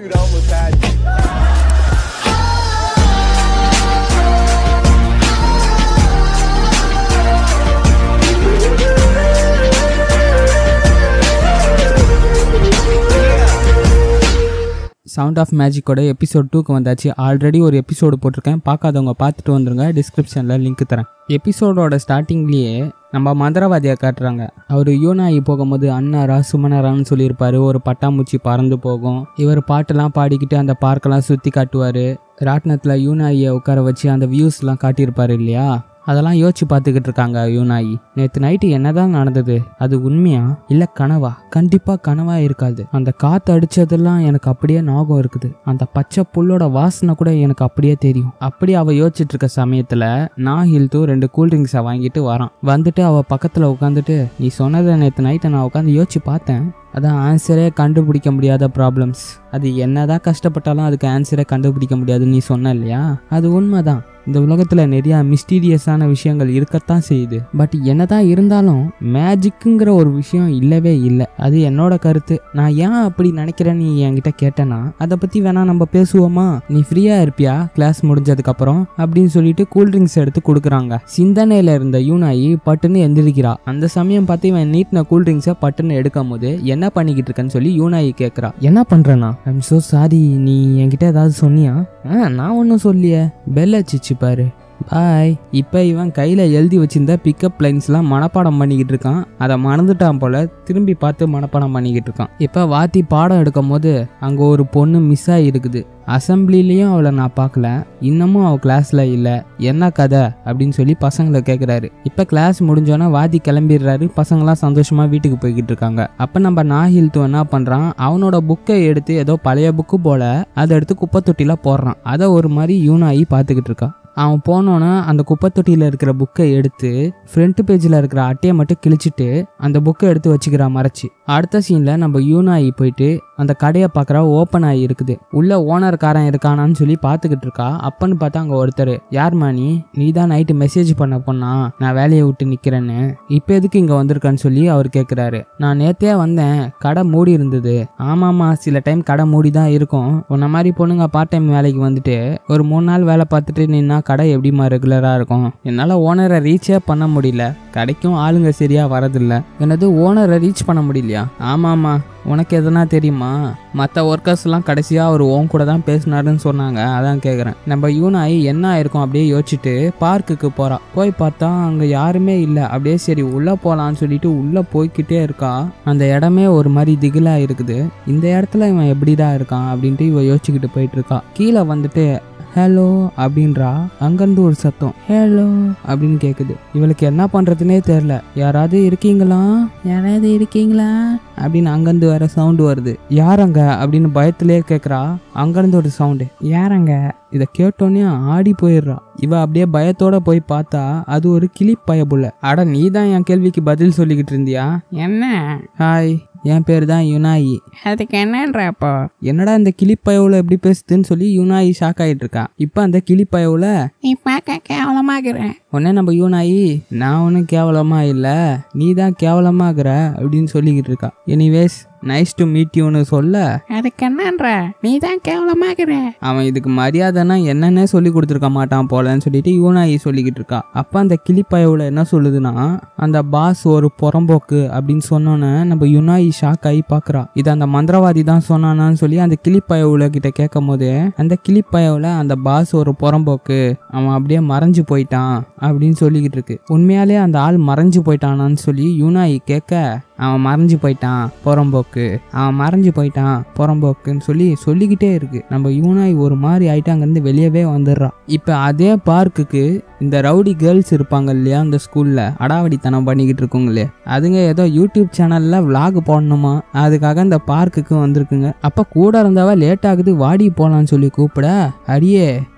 Dude, I almost had you. Sound of மேஜிக்கோட episode டூக்கு வந்தாச்சு ஆல்ரெடி ஒரு எபிசோடு போட்டிருக்கேன் பார்க்காதவங்க பார்த்துட்டு வந்துருங்க டிஸ்கிரிப்ஷனில் லிங்க் தரேன் எபிசோடோட ஸ்டார்டிங்லேயே நம்ம மந்திரவாதியை காட்டுறாங்க அவர் யூனாயி போகும்போது அண்ணாரா சுமனரான்னு சொல்லியிருப்பாரு ஒரு பட்டாம்பூச்சி பறந்து போகும் இவர் பாட்டெல்லாம் பாடிக்கிட்டு அந்த பார்க்கெல்லாம் சுற்றி காட்டுவார் ராட்டினத்தில் யூனாயியை உட்கார வச்சு அந்த வியூஸ்லாம் காட்டியிருப்பாரு இல்லையா அதெல்லாம் யோசிச்சு பார்த்துக்கிட்டு இருக்காங்க யூனாயி நேற்று நைட்டு என்னதான் நடந்தது அது உண்மையா இல்லை கனவா கண்டிப்பாக கனவா இருக்காது அந்த காற்று அடிச்சதெல்லாம் எனக்கு அப்படியே ஞாபகம் இருக்குது அந்த பச்சை புல்லோட வாசனை கூட எனக்கு அப்படியே தெரியும் அப்படி அவ யோசிச்சுட்டு இருக்க சமயத்தில் நான் ஹில்து ரெண்டு கூல்ட்ரிங்க்ஸை வாங்கிட்டு வரான் வந்துட்டு அவ பக்கத்தில் உட்காந்துட்டு நீ சொன்னதை நேற்று நைட்டை நான் உட்காந்து யோசிச்சு பார்த்தேன் அதான் ஆன்சரே கண்டுபிடிக்க முடியாத ப்ராப்ளம்ஸ் அது என்னதான் கஷ்டப்பட்டாலும் அதுக்கு ஆன்சரே கண்டுபிடிக்க முடியாதுன்னு நீ சொன்ன இல்லையா அது உண்மைதான் இந்த உலகத்தில் நிறையா மிஸ்டீரியஸான விஷயங்கள் இருக்கத்தான் செய்யுது பட் என்னதான் இருந்தாலும் மேஜிக்குங்கிற ஒரு விஷயம் இல்லவே இல்லை அது என்னோட கருத்து நான் ஏன் அப்படி நினைக்கிறேன்னு நீ என்கிட்ட கேட்டேன்னா அதை பற்றி வேணா நம்ம பேசுவோமா நீ ஃப்ரீயாக இருப்பியா கிளாஸ் முடிஞ்சதுக்கப்புறம் அப்படின்னு சொல்லிட்டு கூல்ட்ரிங்க்ஸ் எடுத்து கொடுக்குறாங்க சிந்தனையில் இருந்த யூனாயி பட்டுன்னு எந்திரிக்கிறா அந்த சமயம் பார்த்து இவன் நீட்டின கூல்ட்ரிங்க்ஸை பட்டுன்னு எடுக்கும் போது என்ன பண்ணிக்கிட்டு இருக்கேன்னு சொல்லி யூனாயி கேட்குறா என்ன பண்ணுறேன்னா ஐம் ஸோ சாரி நீ என்கிட்ட ஏதாவது சொன்னியா ஆ நான் ஒன்றும் சொல்லியே பெல் அச்சிச்சு பாரு பாய் இப்போ இவன் கையில் எழுதி வச்சிருந்த பிக்கப் லைன்ஸ்லாம் மனப்பாடம் பண்ணிக்கிட்டு இருக்கான் அதை மறந்துட்டான் போல திரும்பி பார்த்து மனப்பாடம் பண்ணிக்கிட்டு இருக்கான் இப்போ வாத்தி பாடம் எடுக்கும் போது அங்கே ஒரு பொண்ணு மிஸ் ஆகிருக்குது அசம்பிளிலையும் அவளை நான் பார்க்கல இன்னமும் அவள் கிளாஸில் இல்லை என்ன கதை அப்படின்னு சொல்லி பசங்களை கேட்குறாரு இப்போ கிளாஸ் முடிஞ்சோன்னே வாதி கிளம்பிடுறாரு பசங்களாம் சந்தோஷமாக வீட்டுக்கு போய்கிட்டு இருக்காங்க அப்போ நம்ம நாஹில்த்து என்ன பண்ணுறான் அவனோட புக்கை எடுத்து ஏதோ பழைய புக்கு போல அதை எடுத்து குப்பை தொட்டியில் போடுறான் அதை ஒரு மாதிரி யூனாயி பார்த்துக்கிட்டு இருக்கா அவன் போனோன்னே அந்த குப்பை தொட்டியில் இருக்கிற புக்கை எடுத்து ஃப்ரண்ட் பேஜில் இருக்கிற அட்டையை மட்டும் கிழிச்சிட்டு அந்த புக்கை எடுத்து வச்சுக்கிறான் மறைச்சி அடுத்த சீனில் நம்ம யூனாயி போயிட்டு அந்த கடையை பார்க்குறா ஓப்பன் ஆகி இருக்குது உள்ள ஓனர்காரன் இருக்கானான்னு சொல்லி பார்த்துக்கிட்டு இருக்கா அப்பன்னு பார்த்தா அங்கே ஒருத்தர் யார் நீ நீ தான் நைட்டு மெசேஜ் பண்ண பொண்ணா நான் வேலையை விட்டு நிற்கிறேன்னு இப்போ எதுக்கு இங்கே வந்திருக்கான்னு சொல்லி அவர் கேட்குறாரு நான் நேத்தே வந்தேன் கடை மூடி இருந்தது ஆமாம்மா சில டைம் கடை மூடி தான் இருக்கும் உன்ன மாதிரி பொண்ணுங்க பார்ட் டைம் வேலைக்கு வந்துட்டு ஒரு மூணு நாள் வேலை பார்த்துட்டு நின்னா கடை எப்படிம்மா ரெகுலராக இருக்கும் என்னால் ஓனரை ரீச்சே பண்ண முடியல கடைக்கும் ஆளுங்க சரியா வரதில்ல என்னது ஓனரை ரீச் பண்ண முடியலையா ஆமாம்மா உனக்கு எதனா தெரியுமா மற்ற ஒர்க்கர்ஸ்லாம் கடைசியாக அவர் ஓன் கூட தான் பேசினாருன்னு சொன்னாங்க அதான் கேட்குறேன் நம்ம யூனாயி என்ன ஆயிருக்கும் அப்படியே யோசிச்சுட்டு பார்க்குக்கு போகிறா போய் பார்த்தா அங்கே யாருமே இல்லை அப்படியே சரி உள்ளே போகலான்னு சொல்லிட்டு உள்ளே போய்க்கிட்டே இருக்கா அந்த இடமே ஒரு மாதிரி திகிலாக இருக்குது இந்த இடத்துல இவன் எப்படிடா இருக்கான் அப்படின்ட்டு இவ யோசிச்சுக்கிட்டு போயிட்டு இருக்கா கீழே வந்துட்டு ஹலோ அப்படின்றா அங்கேருந்து ஒரு சத்தம் ஹலோ அப்படின்னு கேட்குது இவளுக்கு என்ன பண்ணுறதுனே தெரில யாராவது இருக்கீங்களா யாராவது இருக்கீங்களா அப்படின்னு அங்கேருந்து வேற சவுண்டு வருது யாரங்க அப்படின்னு பயத்திலே கேட்குறா அங்கேருந்து ஒரு சவுண்டு யாரங்க இதை கேட்டோன்னே ஆடி போயிடுறா இவ அப்படியே பயத்தோட போய் பார்த்தா அது ஒரு கிளி பயபுள்ள அட நீ தான் என் கேள்விக்கு பதில் சொல்லிக்கிட்டு இருந்தியா என்ன ஹாய் என் பேர் தான் யுனாயி அதுக்கு என்னன்ற அப்போ என்னடா இந்த கிளிப்பயவுல எப்படி பேசுதுன்னு சொல்லி யூனாயி ஷாக் ஆகிட்டு இருக்கா இப்போ அந்த கிளிப்பயவுல நீ பார்க்க கேவலமாகிற உடனே நம்ம யூனாயி நான் ஒன்றும் கேவலமா இல்லை நீ தான் கேவலமாகிற அப்படின்னு சொல்லிக்கிட்டு இருக்கா எனிவேஸ் நைஸ் டு மீட் யூன்னு சொல்ல அதுக்கு என்னன்ற நீ தான் கேவலமாகிற அவன் இதுக்கு மரியாதைனா என்னன்னே சொல்லி கொடுத்துருக்க மாட்டான் போலன்னு சொல்லிட்டு யூனாயி சொல்லிக்கிட்டு இருக்கா அப்போ அந்த கிளிப்பயவுல என்ன சொல்லுதுன்னா அந்த பாஸ் ஒரு புறம்போக்கு அப்படின்னு சொன்னோன்னே நம்ம யுனாயி ஷாக் ஆகி பார்க்குறா இது அந்த மந்திரவாதி தான் சொன்னானான்னு சொல்லி அந்த கிளிப்பயவுல கிட்ட கேட்கும் போது அந்த கிளிப்பயவுல அந்த பாஸ் ஒரு புறம்போக்கு அவன் அப்படியே மறைஞ்சு போயிட்டான் அப்படின்னு சொல்லிக்கிட்டு இருக்கு உண்மையாலே அந்த ஆள் மறைஞ்சு போயிட்டானான்னு சொல்லி யூனாயி கேட்க அவன் மறைஞ்சு போயிட்டான் புறம்போக்கு அவன் மறைஞ்சு போயிட்டான் புறம்போக்குன்னு சொல்லி சொல்லிக்கிட்டே இருக்கு நம்ம யூனாய் ஒரு மாதிரி ஆயிட்டு அங்கேருந்து வெளியவே வந்துடுறான் இப்போ அதே பார்க்குக்கு இந்த ரவுடி கேர்ள்ஸ் இருப்பாங்க இல்லையா இந்த ஸ்கூலில் அடாவடித்தனம் பண்ணிக்கிட்டு இருக்குங்களே அதுங்க ஏதோ யூடியூப் சேனலில் vlog போடணுமா அதுக்காக இந்த பார்க்குக்கு வந்திருக்குங்க அப்போ கூட இருந்தவ லேட் ஆகுது வாடி போகலான்னு சொல்லி கூப்பிட அடியே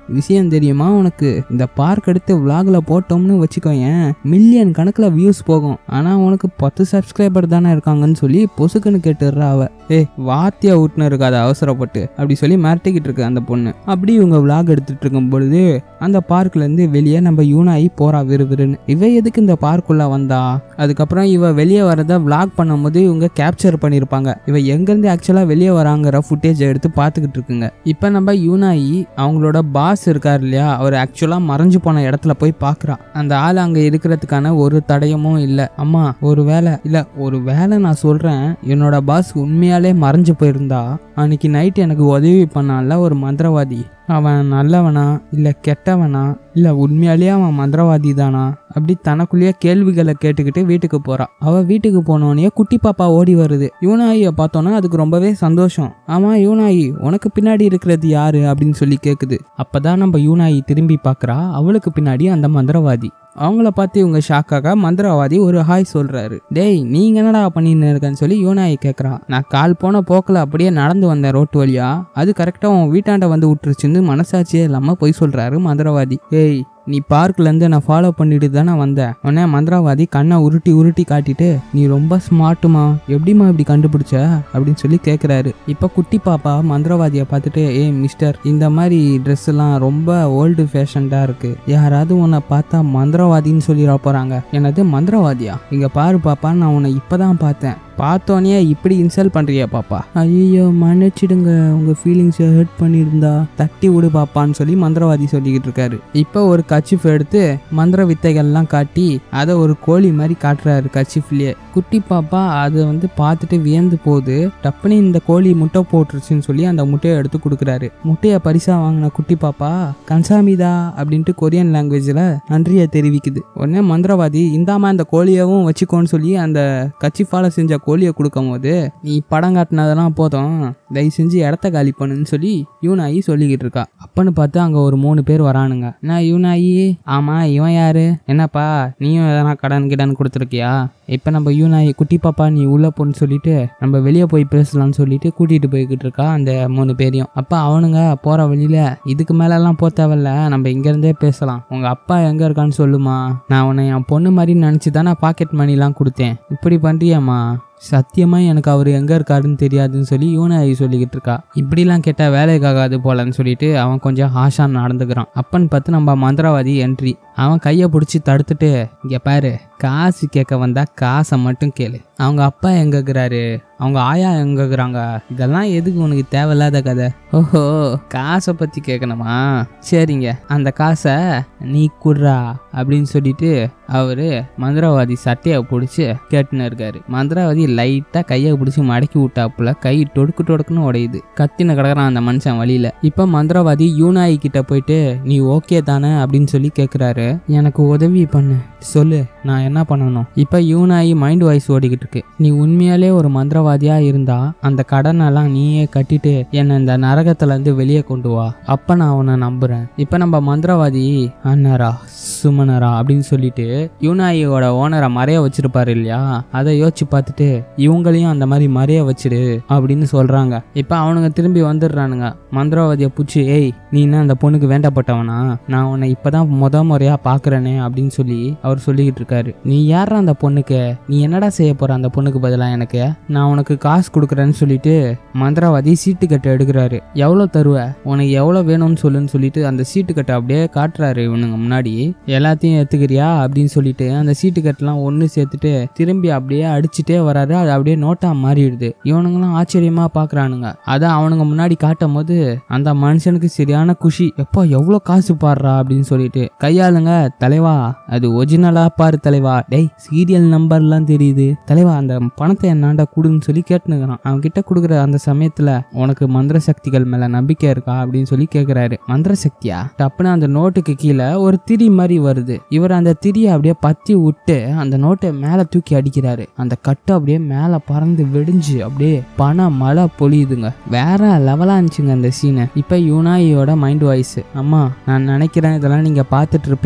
விஷயம் தெரியுமா உனக்கு இந்த பார்க் எடுத்து விலாகில் போட்டோம்னு வச்சுக்கோயேன் மில்லியன் கணக்கில் வியூஸ் போகும் ஆனால் உனக்கு பத்து சப்ஸ்கிரைபர் தானே இருக்காங்கன்னு சொல்லி பொசுக்குன்னு கேட்டுடுறா அவ ஏய் வாத்தியா விட்டுன்னு இருக்காது அவசரப்பட்டு அப்படி சொல்லி மிரட்டிக்கிட்டு இருக்கு அந்த பொண்ணு அப்படி இவங்க விலாக் எடுத்துட்டு இருக்கும் பொழுது அந்த பார்க்ல இருந்து வெளியே நம்ம யூனாயி போறா விறுவிறுன்னு இவ எதுக்கு இந்த பார்க்குள்ள வந்தா அதுக்கப்புறம் இவ வெளியே வரத விளாக் பண்ணும்போது இவங்க கேப்சர் பண்ணியிருப்பாங்க இவ எங்கேருந்து ஆக்சுவலாக வெளியே வராங்கிற ஃபுட்டேஜை எடுத்து பார்த்துக்கிட்டு இருக்குங்க இப்போ நம்ம யூனாயி அவங்களோட பாஸ் இருக்கார் இல்லையா அவர் ஆக்சுவலாக மறைஞ்சு போன இடத்துல போய் பார்க்குறா அந்த ஆள் அங்கே இருக்கிறதுக்கான ஒரு தடயமும் இல்லை அம்மா ஒரு வேலை இல்லை ஒரு வேலை நான் சொல்கிறேன் என்னோட பாஸ் உண்மையாலே மறைஞ்சு போயிருந்தா அன்னைக்கு நைட் எனக்கு உதவி பண்ணான்ல ஒரு மந்திரவாதி அவன் நல்லவனா இல்லை கெட்டவனா இல்லை உண்மையாலேயே அவன் மந்திரவாதி தானா அப்படி தனக்குள்ளேயே கேள்விகளை கேட்டுக்கிட்டு வீட்டுக்கு போறா அவ வீட்டுக்கு போனோடனே குட்டி பாப்பா ஓடி வருது யூனாயியை பார்த்தோன்னா அதுக்கு ரொம்பவே சந்தோஷம் ஆமா யூனாயி உனக்கு பின்னாடி இருக்கிறது யாரு அப்படின்னு சொல்லி கேக்குது அப்பதான் நம்ம யூனாயி திரும்பி பார்க்கறா அவளுக்கு பின்னாடி அந்த மந்திரவாதி அவங்கள பார்த்து இவங்க ஷாக்காக மந்திரவாதி ஒரு ஹாய் சொல்றாரு டேய் நீங்க என்னடா பண்ணின்னு இருக்கேன்னு சொல்லி யூனாயி கேட்குறான் நான் கால் போன போக்கில் அப்படியே நடந்து வந்தேன் ரோட்டு வழியா அது கரெக்டாக உன் வீட்டாண்ட வந்து விட்டுருச்சுன்னு மனசாட்சியே இல்லாமல் பொய் சொல்றாரு மந்திரவாதி ஏய் நீ பார்க்லேருந்து நான் ஃபாலோ பண்ணிட்டு தானே வந்தேன் உடனே மந்திரவாதி கண்ணை உருட்டி உருட்டி காட்டிட்டு நீ ரொம்ப ஸ்மார்ட்டுமா எப்படிம்மா இப்படி கண்டுபிடிச்ச அப்படின்னு சொல்லி கேட்குறாரு இப்போ குட்டி பாப்பா மந்திரவாதியை பார்த்துட்டு ஏய் மிஸ்டர் இந்த மாதிரி ட்ரெஸ் எல்லாம் ரொம்ப ஓல்டு ஃபேஷன்டாக இருக்கு யாராவது உன்னை பார்த்தா மந்திரவாதின்னு சொல்லிட போகிறாங்க எனது மந்திரவாதியா இங்கே பாரு பாப்பா நான் உன்னை இப்போ தான் பார்த்தேன் பார்த்தோன்னே இப்படி இன்சல்ட் பண்ணுறியா பாப்பா ஐயோ மன்னிச்சிடுங்க உங்கள் ஃபீலிங்ஸை ஹர்ட் பண்ணியிருந்தா தட்டி விடு பாப்பான்னு சொல்லி மந்திரவாதி சொல்லிக்கிட்டு இருக்காரு இப்போ ஒரு கச்சிஃப் எடுத்து மந்திர வித்தைகள்லாம் காட்டி அதை ஒரு கோழி மாதிரி காட்டுறாரு கச்சிஃப்லேயே குட்டி பாப்பா அதை வந்து பார்த்துட்டு வியந்து போகுது டப்புன்னு இந்த கோழி முட்டை போட்டுருச்சுன்னு சொல்லி அந்த முட்டையை எடுத்து கொடுக்குறாரு முட்டையை பரிசா வாங்கின குட்டி பாப்பா கன்சாமிதா அப்படின்ட்டு கொரியன் லாங்குவேஜில் நன்றியை தெரிவிக்குது உடனே மந்திரவாதி இந்தாம அந்த கோழியவும் வச்சுக்கோன்னு சொல்லி அந்த கச்சிஃபால செஞ்ச கோழியை கொடுக்கும் போது நீ படம் காட்டினதெல்லாம் போதும் தயவு செஞ்சு இடத்த காலி பண்ணுன்னு சொல்லி யூனாயி சொல்லிக்கிட்டு இருக்கா அப்பன்னு பார்த்து அங்கே ஒரு மூணு பேர் வரானுங்க நான் யூனாயி ஆமாம் இவன் யாரு என்னப்பா நீயும் எதனா கடன் கிடன் கொடுத்துருக்கியா இப்போ நம்ம யூனாயி குட்டி பாப்பா நீ உள்ள போன்னு சொல்லிட்டு நம்ம வெளியே போய் பேசலாம்னு சொல்லிட்டு கூட்டிகிட்டு போய்கிட்டு இருக்கா அந்த மூணு பேரையும் அப்போ அவனுங்க போகிற வழியில இதுக்கு மேலெல்லாம் போக தேவையில்ல நம்ம இங்கேருந்தே பேசலாம் உங்கள் அப்பா எங்கே இருக்கான்னு சொல்லுமா நான் உன்னை என் பொண்ணு மாதிரி நினச்சி தானே பாக்கெட் மணிலாம் கொடுத்தேன் இப்படி பண்ணுறியாம்மா சத்தியமா எனக்கு அவர் எங்க இருக்காருன்னு தெரியாதுன்னு சொல்லி யூனாயி சொல்லிக்கிட்டு இருக்கா இப்படிலாம் கேட்டா வேலைக்காகாது போலன்னு சொல்லிட்டு அவன் கொஞ்சம் ஹாஷா நடந்துக்கிறான் அப்பன்னு பார்த்து நம்ம மந்திரவாதி என்ட்ரி அவன் கையை பிடிச்சி தடுத்துட்டு இங்க பாரு காசு கேட்க வந்தா காசை மட்டும் கேளு அவங்க அப்பா எங்க இருக்கிறாரு அவங்க ஆயா எங்க இருக்கிறாங்க இதெல்லாம் எதுக்கு உனக்கு தேவையில்லாத கதை ஓஹோ காசை பத்தி கேட்கணுமா சரிங்க அந்த காசை நீ குடுறா அப்படின்னு சொல்லிட்டு அவரு மந்திரவாதி சட்டையை பிடிச்சி கேட்டுன்னு இருக்காரு மந்திரவாதி லைட்டாக கையை பிடிச்சி மடக்கி விட்டாப்புல கை டொடுக்கு டொடுக்குன்னு உடையுது கத்தின கிடக்குறான் அந்த மனுஷன் வழியில இப்போ மந்திரவாதி யூனாயி கிட்ட போயிட்டு நீ ஓகே தானே அப்படின்னு சொல்லி கேட்குறாரு எனக்கு உதவி பண்ணு சொல்லு நான் என்ன பண்ணணும் இப்போ யூனாயி மைண்ட் வாய்ஸ் ஓடிக்கிட்டு இருக்கு நீ உண்மையாலே ஒரு மந்திரவாதியா இருந்தா அந்த கடனெல்லாம் நீயே கட்டிட்டு என்னை இந்த நரகத்துல இருந்து வெளியே கொண்டு வா அப்ப நான் உன்னை நம்புறேன் இப்போ நம்ம மந்திரவாதி அண்ணரா சுமனரா அப்படின்னு சொல்லிட்டு யூனாயியோட ஓனரை மறைய வச்சிருப்பாரு இல்லையா அதை யோசிச்சு பார்த்துட்டு இவங்களையும் அந்த மாதிரி மறைய வச்சிடு அப்படின்னு சொல்றாங்க இப்போ அவனுங்க திரும்பி வந்துடுறானுங்க மந்திரவாதியை பூச்சி ஏய் நீ என்ன அந்த பொண்ணுக்கு வேண்டப்பட்டவனா நான் உன்னை இப்பதான் முத முறையா பாக்குறேனே அப்படின்னு சொல்லி அவர் சொல்லிக்கிட்டு இருக்காரு நீ யாரா அந்த பொண்ணுக்கு நீ என்னடா செய்ய போற அந்த பொண்ணுக்கு பதிலா எனக்கு நான் உனக்கு காசு கொடுக்குறேன்னு சொல்லிட்டு மந்திரவாதி சீட்டு கட்டை எடுக்கிறாரு எவ்வளோ தருவ உனக்கு எவ்வளோ வேணும்னு சொல்லுன்னு சொல்லிட்டு அந்த சீட்டு கட்டை அப்படியே காட்டுறாரு இவனுங்க முன்னாடி எல்லாத்தையும் எடுத்துக்கிறியா அப்படின்னு சொல்லிட்டு அந்த சீட்டு கட்டெல்லாம் ஒன்று சேர்த்துட்டு திரும்பி அப்படியே அடிச்சுட்டே வராரு அது அப்படியே நோட்டா மாறிடுது இவனுங்களாம் ஆச்சரியமா பார்க்கறானுங்க அதை அவனுங்க முன்னாடி காட்டும் போது அந்த மனுஷனுக்கு சரியான குஷி எப்போ எவ்வளோ காசு பாடுறா அப்படின்னு சொல்லிட்டு கையாளுங்க தலைவா அது ஒரிஜினலா பாரு தலைவா டேய் சீரியல் நம்பர்லாம் தெரியுது தலைவா அந்த பணத்தை என்னாண்டா கொடுன்னு சொல்லி கேட்டுனுக்குறான் அவன் கிட்ட கொடுக்குற அந்த சமயத்துல உனக்கு மந்திர சக்திகள் மேல நம்பிக்கை இருக்கா அப்படின்னு சொல்லி கேக்குறாரு மந்திர சக்தியா டப்புன்னு அந்த நோட்டுக்கு கீழே ஒரு திரி மாதிரி வருது இவர் அந்த திரியை அப்படியே பத்தி விட்டு அந்த நோட்டை மேல தூக்கி அடிக்கிறாரு அந்த கட்டு அப்படியே மேல பறந்து வெடிஞ்சு அப்படியே பண மழை பொழியுதுங்க வேற லெவலா இருந்துச்சுங்க அந்த சீனை இப்ப யுனாயியோட மைண்ட் வாய்ஸ் அம்மா நான் நினைக்கிறேன் இதெல்லாம் நீங்க பார்த்துட்டு இருப்பீங்க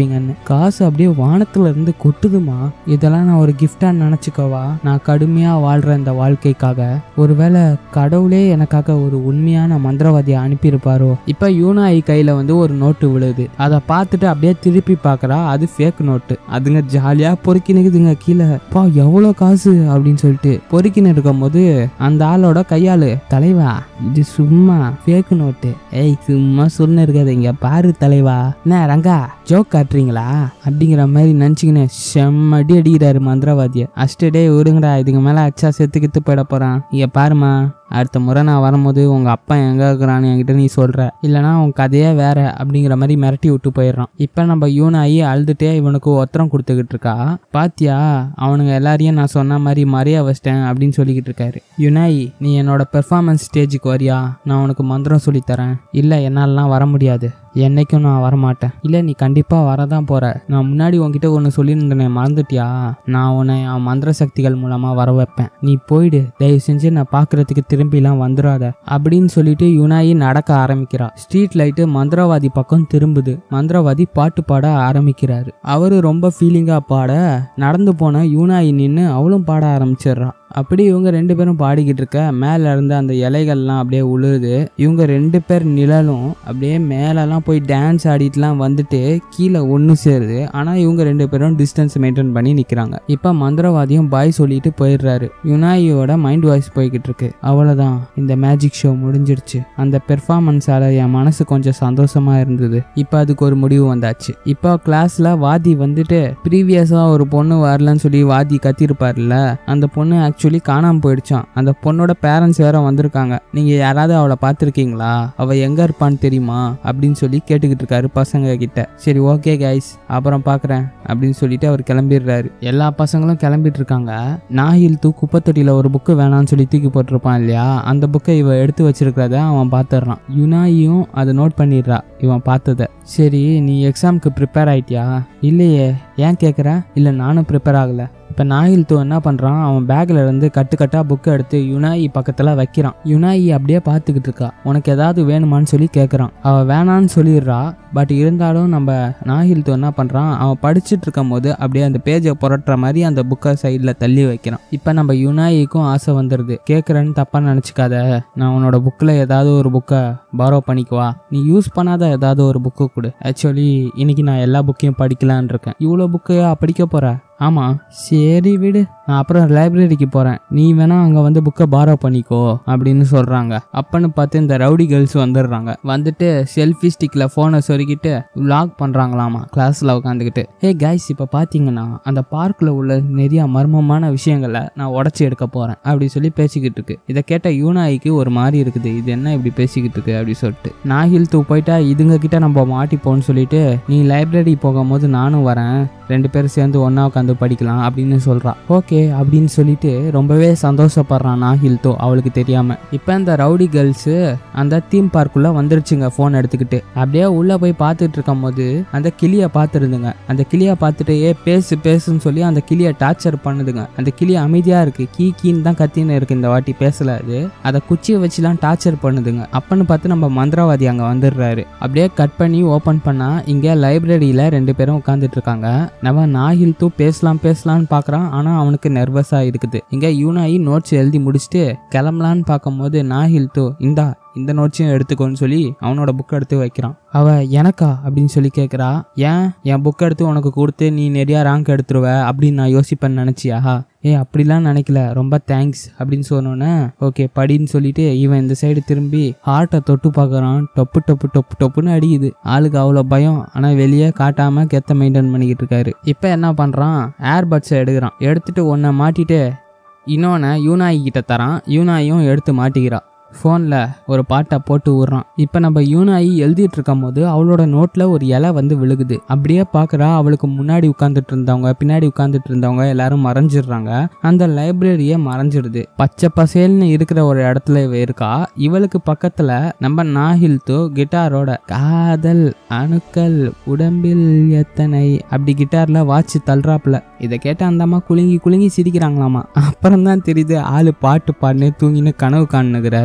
கொடுக்குறீங்கன்னு காசு அப்படியே வானத்துல இருந்து கொட்டுதுமா இதெல்லாம் நான் ஒரு கிஃப்டா நினைச்சுக்கவா நான் கடுமையா வாழ்ற இந்த வாழ்க்கைக்காக ஒருவேளை கடவுளே எனக்காக ஒரு உண்மையான மந்திரவாதியை அனுப்பியிருப்பாரோ இப்ப யூனாயி கையில வந்து ஒரு நோட்டு விழுது அதை பார்த்துட்டு அப்படியே திருப்பி பார்க்கறா அது ஃபேக் நோட்டு அதுங்க ஜாலியா பொறுக்கினுக்குதுங்க கீழே பா எவ்வளோ காசு அப்படின்னு சொல்லிட்டு பொறுக்கின்னு இருக்கும் போது அந்த ஆளோட கையாளு தலைவா இது சும்மா ஃபேக் நோட்டு ஏய் சும்மா சொன்ன இருக்காது இங்க பாரு தலைவா என்ன ரங்கா ஜோக் காட்டுறீங்களா அப்படிங்கிற மாதிரி நினச்சிக்கின்னு செம்மடி அடிக்கிறாரு மந்திரவாதிய அஷ்ட டே விடுங்கடா இதுக்கு மேலே அச்சா செத்து கித்து போயிட போகிறான் இங்க பாருமா அடுத்த முறை நான் வரும்போது உங்கள் அப்பா எங்கே இருக்கிறான்னு என்கிட்ட நீ சொல்கிற இல்லைனா உன் கதையே வேற அப்படிங்கிற மாதிரி மிரட்டி விட்டு போயிடுறான் இப்போ நம்ம யூனாயி அழுதுட்டே இவனுக்கு ஒத்தரம் கொடுத்துக்கிட்டு இருக்கா பாத்தியா அவனுங்க எல்லாரையும் நான் சொன்ன மாதிரி மறைய வச்சிட்டேன் அப்படின்னு சொல்லிக்கிட்டு இருக்காரு யுனாயி நீ என்னோட பெர்ஃபார்மன்ஸ் ஸ்டேஜுக்கு வரியா நான் உனக்கு மந்திரம் சொல்லித்தரேன் இல்லை என்னாலலாம் வர முடியாது என்னைக்கும் நான் வரமாட்டேன் இல்லை நீ கண்டிப்பாக வரதான் போற நான் முன்னாடி உன்கிட்ட ஒன்று சொல்லியிருந்தேனே மறந்துட்டியா நான் உன்னை என் மந்திர சக்திகள் மூலமாக வர வைப்பேன் நீ போயிடு தயவு செஞ்சு நான் பார்க்கறதுக்கு திரும்பிலாம் வந்துடாத அப்படின்னு சொல்லிட்டு யுனாயி நடக்க ஆரம்பிக்கிறா ஸ்ட்ரீட் லைட்டு மந்திரவாதி பக்கம் திரும்புது மந்திரவாதி பாட்டு பாட ஆரம்பிக்கிறாரு அவரு ரொம்ப ஃபீலிங்காக பாட நடந்து போன யூனாயி நின்று அவளும் பாட ஆரம்பிச்சிடுறா அப்படி இவங்க ரெண்டு பேரும் பாடிக்கிட்டு இருக்க மேல இருந்து அந்த இலைகள்லாம் அப்படியே உழுது இவங்க ரெண்டு பேர் நிழலும் அப்படியே மேலெல்லாம் போய் டான்ஸ் ஆடிட்டுலாம் வந்துட்டு கீழே ஒன்று சேருது ஆனால் இவங்க ரெண்டு பேரும் டிஸ்டன்ஸ் மெயின்டைன் பண்ணி நிற்கிறாங்க இப்போ மந்திரவாதியும் பாய் சொல்லிட்டு போயிடுறாரு யுனாயியோட மைண்ட் வாய்ஸ் போய்கிட்டு இருக்கு அவ்வளோதான் இந்த மேஜிக் ஷோ முடிஞ்சிடுச்சு அந்த பெர்ஃபார்மன்ஸால என் மனசு கொஞ்சம் சந்தோஷமா இருந்தது இப்போ அதுக்கு ஒரு முடிவு வந்தாச்சு இப்போ கிளாஸ்ல வாதி வந்துட்டு ப்ரீவியஸா ஒரு பொண்ணு வரலன்னு சொல்லி வாதி கத்திருப்பார்ல அந்த பொண்ணு ஆக்சுவலி காணாம போயிடுச்சான் அந்த பொண்ணோட பேரண்ட்ஸ் வேற வந்திருக்காங்க நீங்க யாராவது அவளை பார்த்துருக்கீங்களா அவ எங்க இருப்பான்னு தெரியுமா அப்படின்னு சொல்லி கேட்டுக்கிட்டு இருக்காரு பசங்க கிட்ட சரி ஓகே கைஸ் அப்புறம் பார்க்குறேன் அப்படின்னு சொல்லிட்டு அவர் கிளம்பிடுறாரு எல்லா பசங்களும் கிளம்பிட்டு இருக்காங்க நாயில் தூ குப்பத்தொட்டியில் ஒரு புக்கு வேணாம்னு சொல்லி தூக்கி போட்டிருப்பான் இல்லையா அந்த புக்கை இவ எடுத்து வச்சிருக்கிறத அவன் பார்த்துடுறான் யுனாயும் அதை நோட் பண்ணிடுறா இவன் பார்த்தத சரி நீ எக்ஸாமுக்கு ப்ரிப்பேர் ஆயிட்டியா இல்லையே ஏன் கேட்குற இல்லை நானும் ப்ரிப்பேர் ஆகலை இப்போ நாயில் தூ என்ன பண்ணுறான் அவன் பேக்கில் இருந்து கட்டு கட்டாக புக்கை எடுத்து யுனாயி பக்கத்தில் வைக்கிறான் யுனாயி அப்படியே பார்த்துக்கிட்டு இருக்கா உனக்கு ஏதாவது வேணுமான்னு சொல்லி கேட்குறான் அவள் வேணான்னு சொல்லிடுறா பட் இருந்தாலும் நம்ம நாயில் தூ என்ன பண்ணுறான் அவன் படிச்சுட்டு இருக்கும் போது அப்படியே அந்த பேஜை புரட்டுற மாதிரி அந்த புக்கை சைடில் தள்ளி வைக்கிறான் இப்போ நம்ம யுனாயிக்கும் ஆசை வந்துடுது கேட்குறேன்னு தப்பாக நினச்சிக்காத நான் உன்னோட புக்கில் ஏதாவது ஒரு புக்கை பாரோ பண்ணிக்குவா நீ யூஸ் பண்ணாத ஏதாவது ஒரு புக்கு கொடு ஆக்சுவலி இன்னைக்கு நான் எல்லா புக்கையும் படிக்கலான் இருக்கேன் இவ்வளோ புக்கையா படிக்க போற ஆமாம் சரி விடு நான் அப்புறம் லைப்ரரிக்கு போகிறேன் நீ வேணா அங்கே வந்து புக்கை பாரோ பண்ணிக்கோ அப்படின்னு சொல்கிறாங்க அப்பன்னு பார்த்து இந்த ரவுடி கேர்ள்ஸ் வந்துடுறாங்க வந்துட்டு செல்ஃபி ஸ்டிக்கில் ஃபோனை சொருகிட்டு vlog பண்ணுறாங்களாமா கிளாஸில் உட்காந்துக்கிட்டு ஹே கைஸ் இப்போ பார்த்தீங்கன்னா அந்த பார்க்கில் உள்ள நிறைய மர்மமான விஷயங்களை நான் உடச்சி எடுக்க போகிறேன் அப்படி சொல்லி பேசிக்கிட்டு இருக்கு இதை கேட்ட யூனாய்க்கு ஒரு மாதிரி இருக்குது இது என்ன இப்படி பேசிக்கிட்டு இருக்கு அப்படி சொல்லிட்டு நாகில் தூ போயிட்டா இதுங்க கிட்ட நம்ம மாட்டிப்போன்னு சொல்லிட்டு நீ லைப்ரரி போகும்போது நானும் வரேன் ரெண்டு பேரும் சேர்ந்து ஒன்றா உட்காந்து படிக்கலாம் அப்படின்னு சொல்கிறா ஓகே அப்படின்னு சொல்லிட்டு ரொம்பவே சந்தோஷப்படுறான் நாகில் தோ அவளுக்கு தெரியாமல் இப்போ இந்த ரவுடி கேர்ள்ஸு அந்த தீம் பார்க்குள்ளே வந்துருச்சுங்க ஃபோன் எடுத்துக்கிட்டு அப்படியே உள்ளே போய் பார்த்துட்டு இருக்கும் போது அந்த கிளியை பார்த்துருந்துங்க அந்த கிளியை பார்த்துட்டு ஏ பேசு பேசுன்னு சொல்லி அந்த கிளியை டார்ச்சர் பண்ணுதுங்க அந்த கிளி அமைதியாக இருக்குது கீ கீன்னு தான் கத்தின்னு இருக்கு இந்த வாட்டி பேசல அது அதை குச்சியை வச்சுலாம் டார்ச்சர் பண்ணுதுங்க அப்பன்னு பார்த்து நம்ம மந்திரவாதி அங்கே வந்துடுறாரு அப்படியே கட் பண்ணி ஓப்பன் பண்ணா இங்கே லைப்ரரியில் ரெண்டு பேரும் உட்காந்துட்டு இருக்காங்க நம்ம நாகில் தூ பேசலாம் பேசலாம்னு பார்க்குறான் ஆனால் அவனுக்கு நர்வஸாக இருக்குது இங்கே யூனாயி நோட்ஸ் எழுதி முடிச்சுட்டு கிளம்பலான்னு பார்க்கும்போது நாகில் தூ இந்தா இந்த நோட்ஸையும் எடுத்துக்கோன்னு சொல்லி அவனோட புக் எடுத்து வைக்கிறான் அவ எனக்கா அப்படின்னு சொல்லி கேட்குறா ஏன் என் புக் எடுத்து உனக்கு கொடுத்து நீ நிறையா ரேங்க் எடுத்துருவ அப்படின்னு நான் யோசிப்பேன்னு நினச்சியா ஏ அப்படிலாம் நினைக்கல ரொம்ப தேங்க்ஸ் அப்படின்னு சொன்னோன்னே ஓகே படின்னு சொல்லிட்டு இவன் இந்த சைடு திரும்பி ஹார்ட்டை தொட்டு பார்க்குறான் டொப்பு டொப்பு டொப்பு டொப்புன்னு அடிக்குது ஆளுக்கு அவ்வளோ பயம் ஆனால் வெளியே காட்டாமல் கெத்த மெயின்டைன் பண்ணிக்கிட்டு இருக்காரு இப்போ என்ன பண்ணுறான் ஏர்பட்ஸை எடுக்கிறான் எடுத்துட்டு ஒன்றை மாட்டிட்டு இன்னொன்று யூனாயி கிட்ட தரான் யூனாயும் எடுத்து மாட்டிக்கிறா ஃபோனில் ஒரு பாட்டை போட்டு விட்றான் இப்போ நம்ம யூனாயி எழுதிட்டு இருக்கும் போது அவளோட நோட்டில் ஒரு இலை வந்து விழுகுது அப்படியே பார்க்குறா அவளுக்கு முன்னாடி உட்காந்துட்டு இருந்தவங்க பின்னாடி உட்காந்துட்டு இருந்தவங்க எல்லாரும் மறைஞ்சிடுறாங்க அந்த லைப்ரரியே மறைஞ்சிடுது பச்சை பசேல்னு இருக்கிற ஒரு இடத்துல இவ இருக்கா இவளுக்கு பக்கத்தில் நம்ம நாகில் தோ கிட்டாரோட காதல் அணுக்கள் உடம்பில் எத்தனை அப்படி கிட்டாரில் வாட்ச் தள்ளுறாப்புல இதை கேட்ட அந்த அம்மா குலுங்கி குலுங்கி சிரிக்கிறாங்களாமா அப்புறம் தான் தெரியுது ஆளு பாட்டு பாடுன்னு தூங்கின்னு கனவு காணுகிறாருன்னு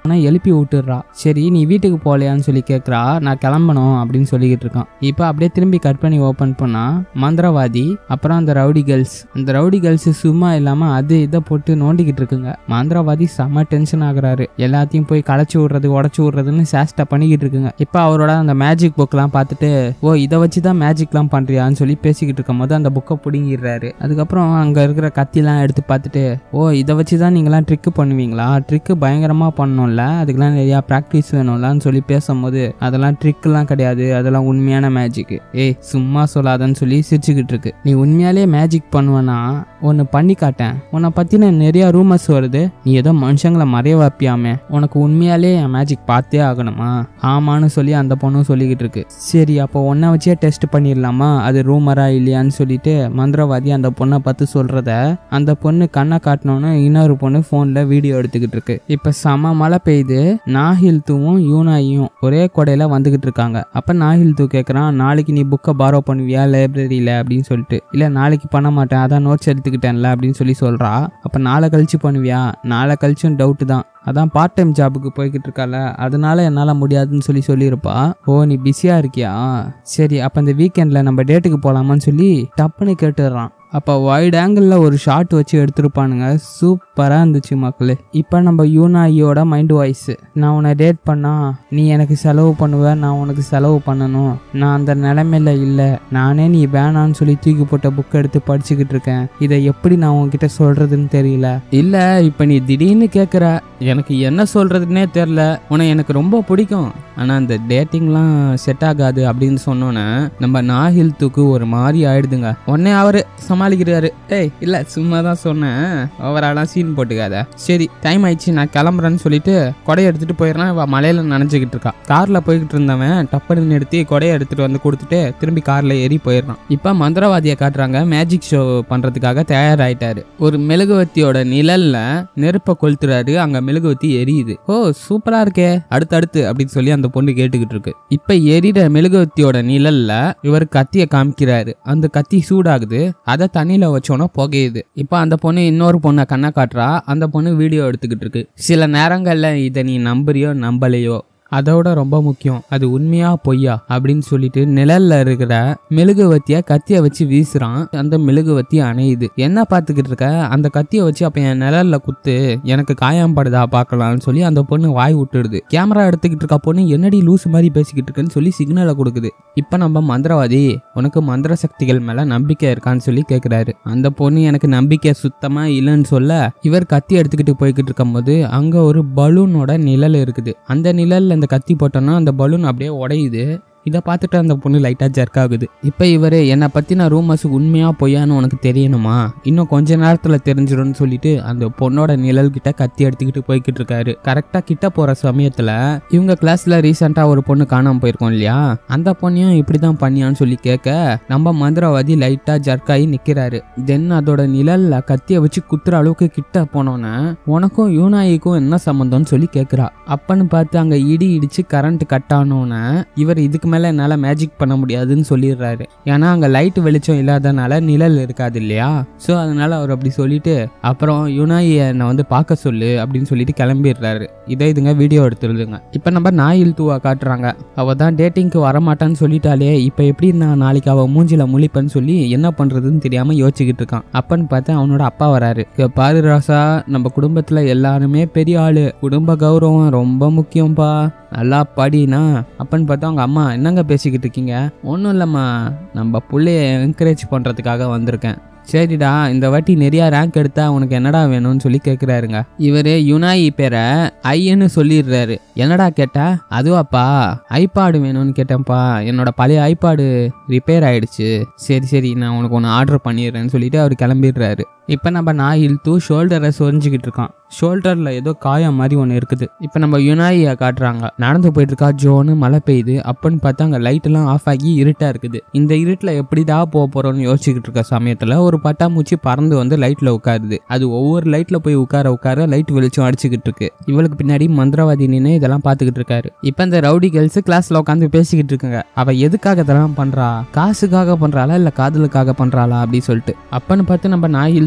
ஆனால் எழுப்பி விட்டுடுறா சரி நீ வீட்டுக்கு போகலையான்னு சொல்லி கேட்குறா நான் கிளம்பணும் அப்படின்னு சொல்லிக்கிட்டு இருக்கான் இப்போ அப்படியே திரும்பி கட் பண்ணி ஓப்பன் பண்ணா மந்திரவாதி அப்புறம் அந்த ரவுடி கேர்ள்ஸ் அந்த ரவுடி கேர்ள்ஸ் சும்மா இல்லாமல் அது இதை போட்டு நோண்டிக்கிட்டு இருக்குங்க மந்திரவாதி செம்ம டென்ஷன் ஆகுறாரு எல்லாத்தையும் போய் களைச்சி விட்றது உடச்சி விட்றதுன்னு சேஷ்டா பண்ணிக்கிட்டு இருக்குங்க இப்போ அவரோட அந்த மேஜிக் புக்லாம் பார்த்துட்டு ஓ இதை வச்சு தான் மேஜிக்லாம் பண்ணுறியான்னு சொல்லி பேசிக்கிட்டு இருக்கும் போது அந்த புக்கை பிடுங்கிடுறாரு அதுக்கப்புறம் அங்கே இருக்கிற கத்திலாம் எடுத்து பார்த்துட்டு ஓ இதை வச்சு தான் நீங்களாம் ட்ரிக்கு பண்ணுவீங்களா ட்ரிக்கு பயங்கரமாக பண்ணணும்ல அதுக்கெல்லாம் நிறையா ப்ராக்டிஸ் வேணும்லான்னு சொல்லி பேசும்போது அதெல்லாம் ட்ரிக்கெலாம் கிடையாது அதெல்லாம் உண்மையான மேஜிக் ஏய் சும்மா சொல்லாதன்னு சொல்லி சிரிச்சுக்கிட்டு இருக்கு நீ உண்மையாலே மேஜிக் பண்ணுவேன்னா ஒன்று பண்ணி காட்டேன் உன்னை பற்றின நிறைய ரூமர்ஸ் வருது நீ ஏதோ மனுஷங்களை மறைய வைப்பியாமே உனக்கு உண்மையாலே என் மேஜிக் பார்த்தே ஆகணுமா ஆமான்னு சொல்லி அந்த பொண்ணும் சொல்லிக்கிட்டு இருக்கு சரி அப்போ ஒன்றை வச்சே டெஸ்ட் பண்ணிடலாமா அது ரூமரா இல்லையான்னு சொல்லிட்டு மந்திரவாதி அந்த பொண்ணை பார்த்து சொல்கிறத அந்த பொண்ணு கண்ணை காட்டினோன்னு இன்னொரு பொண்ணு ஃபோனில் வீடியோ எடுத்துக்கிட்டு இருக்கு இப்போ செம மழை பெய்யுது நாஹில் தூவும் யூனாயும் ஒரே கொடையில் வந்துக்கிட்டு இருக்காங்க அப்போ நாஹில் தூ கேட்குறான் நாளைக்கு நீ புக்கை பாரோ பண்ணுவியா லைப்ரரியில் அப்படின்னு சொல்லிட்டு இல்லை நாளைக்கு பண்ண மாட்டேன் அதான் நோட்ஸ் எடுத்துக்கிட்டேன்ல அப்படின்னு சொல்லி சொல்கிறா அப்போ நாளை கழிச்சு பண்ணுவியா நாளை கழிச்சும் டவுட்டு தான் அதான் பார்ட் டைம் ஜாபுக்கு போய்கிட்டு இருக்கால அதனால என்னால் முடியாதுன்னு சொல்லி சொல்லியிருப்பா ஓ நீ பிஸியாக இருக்கியா சரி அப்போ இந்த வீக்கெண்டில் நம்ம டேட்டுக்கு போகலாமான்னு சொல்லி டப்புன்னு கேட்டுடுறான் அப்போ வைட் ஆங்கிளில் ஒரு ஷாட் வச்சு எடுத்திருப்பானுங்க சூப்பராக இருந்துச்சு மக்களே இப்போ நம்ம யூனாயியோட மைண்ட் வாய்ஸ் நான் உன்னை டேட் பண்ணா நீ எனக்கு செலவு பண்ணுவ நான் உனக்கு செலவு பண்ணணும் நான் அந்த நிலைமையில இல்லை நானே நீ வேணான்னு சொல்லி தூக்கி போட்ட புக் எடுத்து படிச்சுக்கிட்டு இருக்கேன் இதை எப்படி நான் உன்கிட்ட சொல்றதுன்னு தெரியல இல்லை இப்போ நீ திடீர்னு கேட்குற எனக்கு என்ன சொல்றதுன்னே தெரில உன்னை எனக்கு ரொம்ப பிடிக்கும் ஆனால் அந்த டேட்டிங்லாம் செட் ஆகாது அப்படின்னு சொன்னோன்னே நம்ம நாகில் தூக்கு ஒரு மாதிரி ஆயிடுதுங்க உடனே அவரு சமாளிக்கிறாரு ஏய் இல்லை சும்மா தான் சொன்னேன் ஓவராலாம் சீன் போட்டுக்காத சரி டைம் ஆயிடுச்சு நான் கிளம்புறேன்னு சொல்லிட்டு கொடையை எடுத்துட்டு போயிடுறான் இவ மலையில நனைஞ்சுக்கிட்டு இருக்கா கார்ல போய்கிட்டு இருந்தவன் டப்புன்னு நிறுத்தி கொடையை எடுத்துட்டு வந்து கொடுத்துட்டு திரும்பி கார்ல ஏறி போயிடுறான் இப்போ மந்திரவாதியை காட்டுறாங்க மேஜிக் ஷோ பண்றதுக்காக தயாராயிட்டாரு ஒரு மெழுகுவத்தியோட நிழல்ல நெருப்பை கொளுத்துறாரு அங்க மெழுகுவத்தி எரியுது ஓ சூப்பரா இருக்கே அடுத்தடுத்து அப்படின்னு சொல்லி அந்த பொண்ணு கேட்டுக்கிட்டு இருக்கு இப்ப எரியிற மெழுகுவத்தியோட நிழல்ல இவர் கத்திய காமிக்கிறாரு அந்த கத்தி சூடாகுது அதை தண்ணியில வச்சோன்னா புகையுது இப்போ அந்த பொண்ணு இன்னொரு பொண்ணை கண்ணை காட்டுறா அந்த பொண்ணு வீடியோ எடுத்துக்கிட்டு இருக்கு சில நேரங்கள்ல இதை நீ நம்புறியோ நம்பலையோ அதோட ரொம்ப முக்கியம் அது உண்மையா பொய்யா அப்படின்னு சொல்லிட்டு நிழல்ல இருக்கிற மெழுகுவத்திய கத்திய வச்சு வீசுறான் அந்த மெழுகுவத்தி அணையுது என்ன பார்த்துக்கிட்டு இருக்க அந்த கத்திய வச்சு அப்ப என் நிழல்ல குத்து எனக்கு காயம்படுதா பார்க்கலாம்னு சொல்லி அந்த பொண்ணு வாய் விட்டுடுது கேமரா எடுத்துக்கிட்டு இருக்க பொண்ணு என்னடி லூஸ் மாதிரி பேசிக்கிட்டு இருக்குன்னு சொல்லி சிக்னலை கொடுக்குது இப்ப நம்ம மந்திரவாதி உனக்கு மந்திர சக்திகள் மேல நம்பிக்கை இருக்கான்னு சொல்லி கேக்குறாரு அந்த பொண்ணு எனக்கு நம்பிக்கை சுத்தமா இல்லைன்னு சொல்ல இவர் கத்தி எடுத்துக்கிட்டு போய்கிட்டு இருக்கும்போது அங்க ஒரு பலூனோட நிழல் இருக்குது அந்த நிழல்ல இந்த கத்தி போட்டோன்னா அந்த பலூன் அப்படியே உடையுது இதை பார்த்துட்டு அந்த பொண்ணு லைட்டாக ஜர்க் ஆகுது இப்போ இவர் என்னை பற்றின ரூமர்ஸ் உண்மையாக பொய்யான்னு உனக்கு தெரியணுமா இன்னும் கொஞ்ச நேரத்தில் தெரிஞ்சிடும்னு சொல்லிட்டு அந்த பொண்ணோட நிழல் கிட்ட கத்தி எடுத்துக்கிட்டு போய்கிட்டு இருக்காரு கரெக்டாக கிட்ட போகிற சமயத்தில் இவங்க கிளாஸில் ரீசெண்டாக ஒரு பொண்ணு காணாமல் போயிருக்கோம் இல்லையா அந்த பொண்ணையும் இப்படி தான் பண்ணியான்னு சொல்லி கேட்க நம்ம மந்திரவாதி லைட்டாக ஜர்க் ஆகி நிற்கிறாரு தென் அதோட நிழல்ல கத்தியை வச்சு குத்துற அளவுக்கு கிட்ட போனோன்னே உனக்கும் யூனாயிக்கும் என்ன சம்மந்தம்னு சொல்லி கேட்குறா அப்பன்னு பார்த்து அங்கே இடி இடிச்சு கரண்ட் கட் ஆனோன்னே இவர் இதுக்கு மேலே என்னால் மேஜிக் பண்ண முடியாதுன்னு சொல்லிடுறாரு ஏன்னா அங்கே லைட் வெளிச்சம் இல்லாதனால நிழல் இருக்காது இல்லையா ஸோ அதனால அவர் அப்படி சொல்லிட்டு அப்புறம் யுனாயி என்னை வந்து பார்க்க சொல்லு அப்படின்னு சொல்லிட்டு கிளம்பிடுறாரு இதை இதுங்க வீடியோ எடுத்துருதுங்க இப்போ நம்ம நாயில் தூவா காட்டுறாங்க அவள் தான் டேட்டிங்க்கு வரமாட்டான்னு சொல்லிட்டாலே இப்போ எப்படி நான் நாளைக்கு அவள் மூஞ்சில முழிப்பேன்னு சொல்லி என்ன பண்ணுறதுன்னு தெரியாமல் யோசிச்சுக்கிட்டு இருக்கான் அப்பன்னு பார்த்து அவனோட அப்பா வராரு "இங்க பாரு ராசா நம்ம குடும்பத்தில் எல்லாருமே பெரிய ஆளு குடும்ப கௌரவம் ரொம்ப முக்கியம்ப்பா நல்லா படினா அப்பன்னு பார்த்தா அவங்க அம்மா என்னங்க பேசிக்கிட்டு இருக்கீங்க ஒன்றும் இல்லைம்மா நம்ம புள்ளைய என்கரேஜ் பண்ணுறதுக்காக வந்திருக்கேன் சரிடா இந்த வாட்டி நிறைய ரேங்க் எடுத்தா உனக்கு என்னடா வேணும்னு சொல்லி கேட்குறாருங்க இவர் யுனாயி பேரை ஐயன்னு சொல்லிடுறாரு என்னடா கேட்டா அதுவாப்பா ஐபாடு வேணும்னு கேட்டேன்ப்பா என்னோட பழைய ஐபாடு ரிப்பேர் ஆயிடுச்சு சரி சரி நான் உனக்கு ஒன்று ஆர்டர் பண்ணிடுறேன்னு சொல்லிட்டு அவர் கிளம்பிடுறாரு இப்போ நம்ம நாயில் தூ ஷோல்டரை சொரிஞ்சுக்கிட்டு இருக்கான் ஷோல்டரில் ஏதோ காயம் மாதிரி ஒன்று இருக்குது இப்போ நம்ம யுனாயியை காட்டுறாங்க நடந்து போயிட்டு இருக்கா ஜோன்னு மழை பெய்யுது அப்பன்னு பார்த்தா அங்கே லைட்டெல்லாம் ஆஃப் ஆகி இருட்டாக இருக்குது இந்த இருட்டில் எப்படிடா போக போகிறோம்னு யோசிச்சுக்கிட்டு இருக்க சமயத்தில் ஒரு பட்டாம்பூச்சி பறந்து வந்து லைட்டில் உட்காருது அது ஒவ்வொரு லைட்டில் போய் உட்கார உட்கார லைட் வெளிச்சம் அடிச்சுக்கிட்டு இருக்கு இவளுக்கு பின்னாடி மந்திரவாதி நின்று இதெல்லாம் பார்த்துக்கிட்டு இருக்காரு இப்போ இந்த ரவுடி கேர்ள்ஸ் கிளாஸில் உட்காந்து பேசிக்கிட்டு இருக்குங்க அவள் எதுக்காக இதெல்லாம் பண்ணுறா காசுக்காக பண்ணுறாளா இல்லை காதலுக்காக பண்ணுறாளா அப்படின்னு சொல்லிட்டு அப்பன்னு பார்த்து நம்ம நாயில்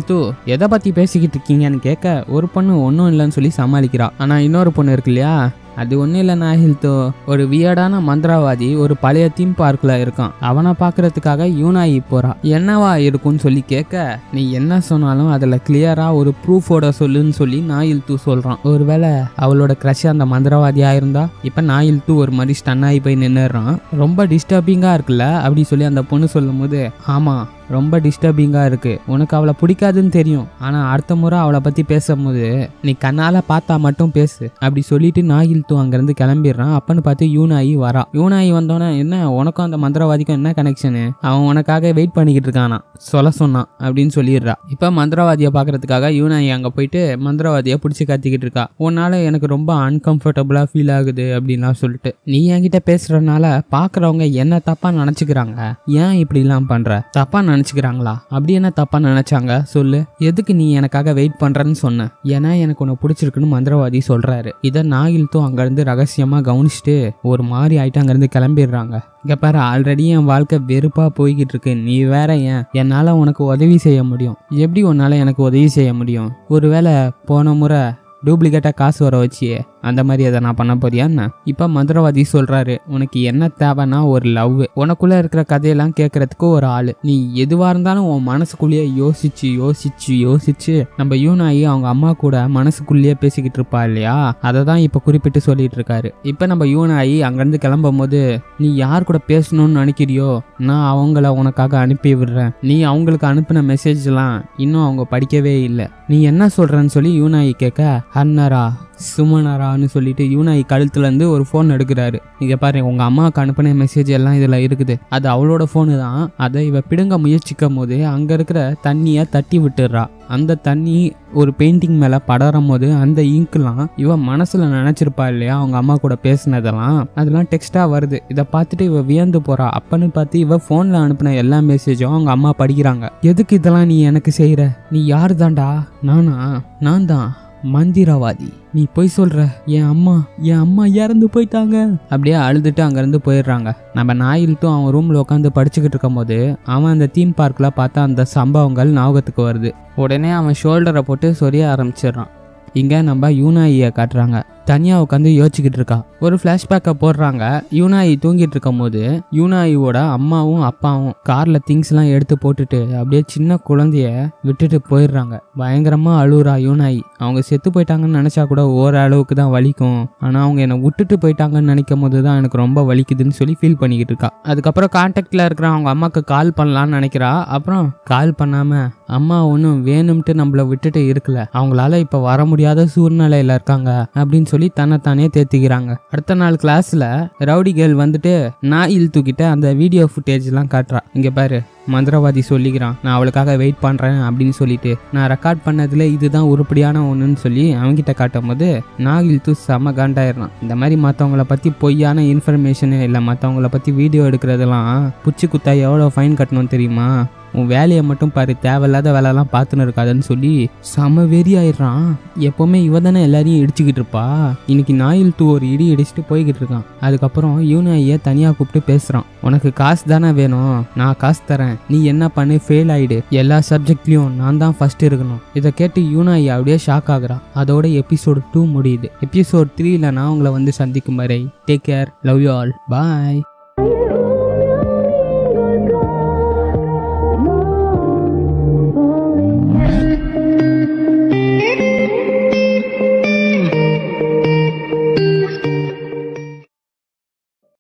தூ எதை பத்தி பேசிக்கிட்டு இருக்கீங்கன்னு கேட்க ஒரு பொண்ணு ஒன்றும் இல்லைன்னு சொல்லி சமாளிக்கிறா ஆனா இன்னொரு பொண்ணு இருக்கு இல்லையா அது ஒன்றும் இல்லை நாஹில்தோ ஒரு வியர்டான மந்திரவாதி ஒரு பழைய தீம் பார்க்கில் இருக்கான் அவனை பார்க்கறதுக்காக யூனாயி போறா என்னவா இருக்கும்னு சொல்லி கேட்க நீ என்ன சொன்னாலும் அதில் கிளியராக ஒரு ப்ரூஃபோட சொல்லுன்னு சொல்லி நாயில் தூ சொல்கிறான் ஒருவேளை அவளோட க்ரஷ் அந்த மந்திரவாதியாக இருந்தா இப்போ நாயில் தூ ஒரு மாதிரி ஸ்டன் ஆகி போய் நின்னுறான் ரொம்ப டிஸ்டர்பிங்காக இருக்குல்ல அப்படி சொல்லி அந்த பொண்ணு சொல்லும்போது ஆமாம் ரொம்ப டிஸ்டர்பிங்காக இருக்கு உனக்கு அவளை பிடிக்காதுன்னு தெரியும் ஆனால் அடுத்த முறை அவளை பற்றி பேசும்போது நீ கண்ணால் பார்த்தா மட்டும் பேசு அப்படி சொல்லிட்டு நாகில் தூ அங்கேருந்து கிளம்பிடுறான் அப்பன்னு பார்த்து யூனாயி வரா யூனாயி வந்தோன்னே என்ன உனக்கும் அந்த மந்திரவாதிக்கும் என்ன கனெக்ஷனு அவன் உனக்காக வெயிட் பண்ணிக்கிட்டு இருக்கானா சொல்ல சொன்னான் அப்படின்னு சொல்லிடுறா இப்போ மந்திரவாதியை பார்க்கறதுக்காக யூனாயி அங்கே போயிட்டு மந்திரவாதியை பிடிச்சி கத்திக்கிட்டு இருக்கா உன்னால எனக்கு ரொம்ப அன்கம்ஃபர்டபுளாக ஃபீல் ஆகுது அப்படின்லாம் சொல்லிட்டு நீ என்கிட்ட பேசுறதுனால பார்க்குறவங்க என்ன தப்பாக நினச்சிக்கிறாங்க ஏன் இப்படிலாம் பண்ணுற தப்பாக நினச்சிக்கிறாங்களா அப்படி என்ன தப்பாக நினச்சாங்க சொல்லு எதுக்கு நீ எனக்காக வெயிட் பண்ணுறன்னு சொன்ன ஏன்னா எனக்கு உன்னை பிடிச்சிருக்குன்னு மந்திரவாதி சொல்கிறாரு இதை நாகில்த்தும் அங்கேருந்து ரகசியமாக கவனிச்சுட்டு ஒரு மாதிரி ஆயிட்டு அங்கேருந்து கிளம்பிடுறாங்க இங்கே பாரு ஆல்ரெடி என் வாழ்க்கை வெறுப்பாக போய்கிட்டு இருக்கு நீ வேற ஏன் என்னால் உனக்கு உதவி செய்ய முடியும் எப்படி உன்னால் எனக்கு உதவி செய்ய முடியும் ஒருவேளை போன முறை டூப்ளிகேட்டாக காசு வர வச்சியே அந்த மாதிரி அதை நான் பண்ண போறியா என்ன இப்போ மந்திரவாதி சொல்கிறாரு உனக்கு என்ன தேவைன்னா ஒரு லவ் உனக்குள்ளே இருக்கிற கதையெல்லாம் கேட்கறதுக்கு ஒரு ஆள் நீ எதுவாக இருந்தாலும் உன் மனசுக்குள்ளேயே யோசிச்சு யோசிச்சு யோசிச்சு நம்ம யூனாயி அவங்க அம்மா கூட மனசுக்குள்ளேயே பேசிக்கிட்டு இருப்பா இல்லையா அதை தான் இப்போ குறிப்பிட்டு சொல்லிட்டு இருக்காரு இப்போ நம்ம யூனாயி அங்கேருந்து கிளம்பும் போது நீ யார் கூட பேசணும்னு நினைக்கிறியோ நான் அவங்கள உனக்காக அனுப்பி விடுறேன் நீ அவங்களுக்கு அனுப்பின மெசேஜ்லாம் இன்னும் அவங்க படிக்கவே இல்லை நீ என்ன சொல்கிறன்னு சொல்லி யூனாயி கேட்க அன்னரா சுமனரான்னு சொல்லிட்டு யூனாயி கழுத்துலேருந்து ஒரு ஃபோன் எடுக்கிறாரு இங்கே பாரு உங்கள் அம்மாவுக்கு அனுப்பின மெசேஜ் எல்லாம் இதில் இருக்குது அது அவளோட ஃபோனு தான் அதை இவ பிடுங்க முயற்சிக்கும் போது அங்கே இருக்கிற தண்ணியை தட்டி விட்டுடுறா அந்த தண்ணி ஒரு பெயிண்டிங் மேலே படரும் போது அந்த இங்க்லாம் இவ மனசில் நினச்சிருப்பா இல்லையா அவங்க அம்மா கூட பேசினதெல்லாம் அதெல்லாம் டெக்ஸ்ட்டாக வருது இதை பார்த்துட்டு இவ வியந்து போறா அப்பன்னு பார்த்து இவ ஃபோனில் அனுப்பின எல்லா மெசேஜும் அவங்க அம்மா படிக்கிறாங்க எதுக்கு இதெல்லாம் நீ எனக்கு செய்கிற நீ யார் தான்டா நானா நான் தான் மந்திரவாதி நீ போய் சொல்ற என் அம்மா என் அம்மா இறந்து போயிட்டாங்க அப்படியே அழுதுட்டு அங்கேருந்து போயிடுறாங்க நம்ம நாயில்ட்டும் அவன் ரூமில் உட்காந்து படிச்சுக்கிட்டு இருக்கும்போது அவன் அந்த தீம் பார்க்கில் பார்த்தா அந்த சம்பவங்கள் ஞாபகத்துக்கு வருது உடனே அவன் ஷோல்டரை போட்டு சொரிய ஆரம்பிச்சிடுறான் இங்கே நம்ம யூனாயியை காட்டுறாங்க தனியாக உட்காந்து யோசிச்சுக்கிட்டு இருக்கா ஒரு ஃப்ளாஷ்பேக்கை போடுறாங்க யூனாயி தூங்கிட்டு இருக்கும் போது யூனாயியோட அம்மாவும் அப்பாவும் காரில் திங்ஸ்லாம் எடுத்து போட்டுட்டு அப்படியே சின்ன குழந்தைய விட்டுட்டு போயிடுறாங்க பயங்கரமாக அழுகுறா யூனாயி அவங்க செத்து போயிட்டாங்கன்னு நினச்சா கூட ஓரளவுக்கு தான் வலிக்கும் ஆனால் அவங்க என்னை விட்டுட்டு போயிட்டாங்கன்னு நினைக்கும் போது தான் எனக்கு ரொம்ப வலிக்குதுன்னு சொல்லி ஃபீல் பண்ணிக்கிட்டு இருக்கா அதுக்கப்புறம் கான்டாக்டில் இருக்கிற அவங்க அம்மாவுக்கு கால் பண்ணலான்னு நினைக்கிறா அப்புறம் கால் பண்ணாமல் அம்மா ஒன்றும் வேணும்ட்டு நம்மள விட்டுட்டு இருக்கல அவங்களால இப்போ வர முடியாத சூழ்நிலையில் இருக்காங்க அப்படின்னு சொல்லி தன்னைத்தானே தேத்திக்கிறாங்க அடுத்த நாள் கிளாஸில் ரவுடி கேர்ள் வந்துட்டு நாயில் தூக்கிட்ட அந்த வீடியோ ஃபுட்டேஜ்லாம் காட்டுறா இங்கே பாரு மந்திரவாதி சொல்லிக்கிறான் நான் அவளுக்காக வெயிட் பண்ணுறேன் அப்படின்னு சொல்லிட்டு நான் ரெக்கார்ட் பண்ணதில் இதுதான் உருப்படியான ஒன்றுன்னு சொல்லி அவன்கிட்ட காட்டும் போது நாகில் தூ செம காண்டாயிடுறான் இந்த மாதிரி மற்றவங்கள பற்றி பொய்யான இன்ஃபர்மேஷனு இல்லை மற்றவங்கள பற்றி வீடியோ எடுக்கிறதெல்லாம் புச்சி குத்தா எவ்வளோ ஃபைன் கட்டணும் தெரியுமா உன் வேலையை மட்டும் பாரு தேவையில்லாத வேலைலாம் பார்த்துன்னு இருக்காதுன்னு சொல்லி செம வெறி ஆயிடுறான் எப்போவுமே இவ தானே எல்லாரையும் இடிச்சுக்கிட்டு இருப்பா இன்னைக்கு நாயில் தூ ஒரு இடி இடிச்சுட்டு போய்கிட்டு இருக்கான் அதுக்கப்புறம் யூனாயை தனியாக கூப்பிட்டு பேசுகிறான் உனக்கு காசு தானே வேணும் நான் காசு தரேன் நீ என்ன பண்ணு ஃபெயில் ஆயிடு எல்லா சப்ஜெக்ட்லேயும் நான் தான் ஃபர்ஸ்ட் இருக்கணும் இதை கேட்டு யூனாயி அப்படியே ஷாக் ஆகுறா அதோட எபிசோடு டூ முடியுது எபிசோட் த்ரீல நான் உங்களை வந்து சந்திக்கும் வரை take care love you all bye